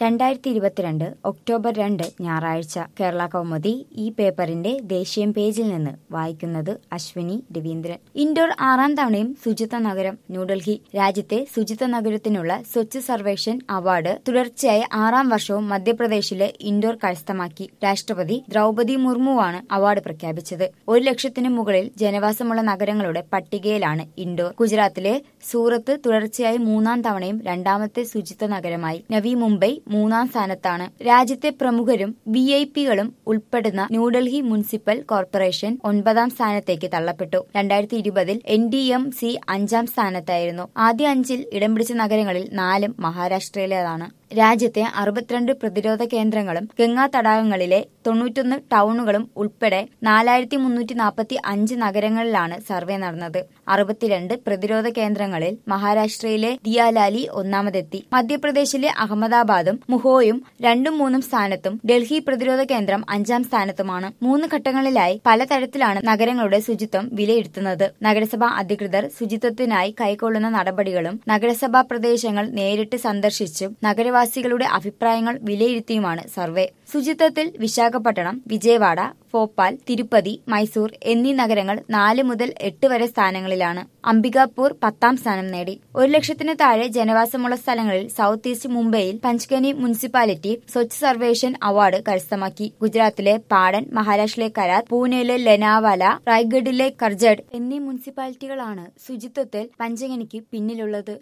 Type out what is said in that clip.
രണ്ടായിരത്തി ഇരുപത്തിരണ്ട് ഒക്ടോബർ രണ്ട് ഞായറാഴ്ച കേരള കൗമുദി ഈ പേപ്പറിന്റെ ദേശീയ പേജിൽ നിന്ന് വായിക്കുന്നത് അശ്വിനി രവീന്ദ്രൻ ഇൻഡോർ ആറാം തവണയും ശുചിത്വ നഗരം ന്യൂഡൽഹി രാജ്യത്തെ ശുചിത്വ നഗരത്തിനുള്ള സ്വച്ഛ് സർവേഷൻ അവാർഡ് തുടർച്ചയായ ആറാം വർഷവും മധ്യപ്രദേശിലെ ഇൻഡോർ കരസ്ഥമാക്കി രാഷ്ട്രപതി ദ്രൗപതി മുർമുവാണ് അവാർഡ് പ്രഖ്യാപിച്ചത് ഒരു ലക്ഷത്തിന് മുകളിൽ ജനവാസമുള്ള നഗരങ്ങളുടെ പട്ടികയിലാണ് ഇൻഡോർ ഗുജറാത്തിലെ സൂറത്ത് തുടർച്ചയായി മൂന്നാം തവണയും രണ്ടാമത്തെ ശുചിത്വ നഗരമായി നവി മുംബൈ മൂന്നാം സ്ഥാനത്താണ് രാജ്യത്തെ പ്രമുഖരും വി ഐ പികളും ഉൾപ്പെടുന്ന ന്യൂഡൽഹി മുനിസിപ്പൽ കോർപ്പറേഷൻ ഒൻപതാം സ്ഥാനത്തേക്ക് തള്ളപ്പെട്ടു രണ്ടായിരത്തി ഇരുപതിൽ എൻ ഡി എം സി അഞ്ചാം സ്ഥാനത്തായിരുന്നു ആദ്യ അഞ്ചിൽ ഇടം പിടിച്ച നഗരങ്ങളിൽ നാലും മഹാരാഷ്ട്രയിലേതാണ് രാജ്യത്തെ അറുപത്തിരണ്ട് പ്രതിരോധ കേന്ദ്രങ്ങളും ഗംഗാ തടാകങ്ങളിലെ തൊണ്ണൂറ്റൊന്ന് ടൗണുകളും ഉൾപ്പെടെ നാലായിരത്തി മുന്നൂറ്റി നാൽപ്പത്തി അഞ്ച് നഗരങ്ങളിലാണ് സർവേ നടന്നത് അറുപത്തിരണ്ട് പ്രതിരോധ കേന്ദ്രങ്ങളിൽ മഹാരാഷ്ട്രയിലെ ദിയാലാലി ഒന്നാമതെത്തി മധ്യപ്രദേശിലെ അഹമ്മദാബാദും മുഹോയും രണ്ടും മൂന്നും സ്ഥാനത്തും ഡൽഹി പ്രതിരോധ കേന്ദ്രം അഞ്ചാം സ്ഥാനത്തുമാണ് മൂന്ന് ഘട്ടങ്ങളിലായി പലതരത്തിലാണ് നഗരങ്ങളുടെ ശുചിത്വം വിലയിരുത്തുന്നത് നഗരസഭാ അധികൃതർ ശുചിത്വത്തിനായി കൈക്കൊള്ളുന്ന നടപടികളും നഗരസഭാ പ്രദേശങ്ങൾ നേരിട്ട് സന്ദർശിച്ചും നഗരവാസികളുടെ അഭിപ്രായങ്ങൾ വിലയിരുത്തിയുമാണ് സർവേ ശുചിത്വത്തിൽ വിശാഖപട്ടണം വിജയവാഡ ഭോപ്പാൽ തിരുപ്പതി മൈസൂർ എന്നീ നഗരങ്ങൾ നാല് മുതൽ എട്ട് വരെ സ്ഥാനങ്ങളിലാണ് അംബികാപൂർ പത്താം സ്ഥാനം നേടി ഒരു ലക്ഷത്തിന് താഴെ ജനവാസമുള്ള സ്ഥലങ്ങളിൽ സൗത്ത് ഈസ്റ്റ് മുംബൈയിൽ പഞ്ച്കനി മുനിസിപ്പാലിറ്റി സ്വച്ഛ് സർവേഷൻ അവാർഡ് കരസ്ഥമാക്കി ഗുജറാത്തിലെ പാടൻ മഹാരാഷ്ട്രയിലെ കരാത്ത് പൂനെയിലെ ലെനാവാല റായ്ഗഡിലെ കർജഡ് എന്നീ മുനിസിപ്പാലിറ്റികളാണ് ശുചിത്വത്തിൽ പഞ്ചഗനിക്ക് പിന്നിലുള്ളത്